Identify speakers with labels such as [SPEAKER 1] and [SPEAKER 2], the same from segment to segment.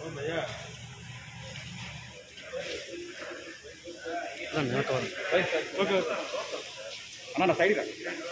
[SPEAKER 1] అన్న సైడ్ రా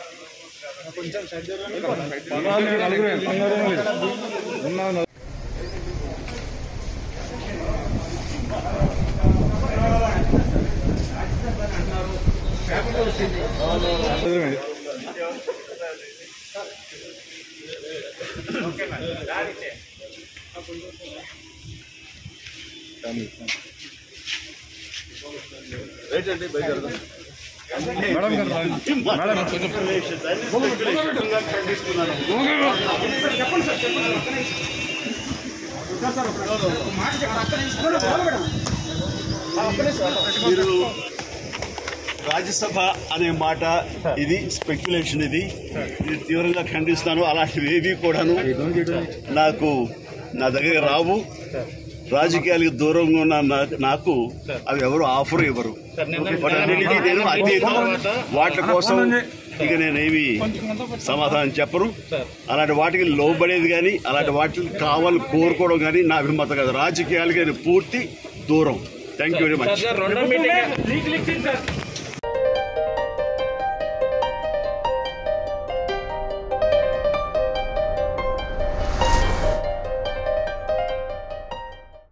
[SPEAKER 2] మీరు రాజ్యసభ అనే మాట ఇది స్పెక్యులేషన్ ఇది ఇది తీవ్రంగా ఖండిస్తాను అలాంటివి ఏవి కూడాను నాకు నా దగ్గర రావు రాజకీయాలకు దూరంగా ఉన్న నా- నాకు అవి ఎవరు ఆఫర్ ఇవ్వరు వాటన్నిటికీ నేను అతీతం వాటి కోసం ఇక నేనేమి సమాధానం చెప్పను అలాంటి వాటికి లోబడేది కానీ అలాంటి వాటికి కావాలని కోరుకోవడం కానీ నా అభిమతం కాదు రాజకీయాలకి నేను పూర్తి దూరం థ్యాంక్ యూ వెరీ మచ్
[SPEAKER 3] రెండో మీటింగ్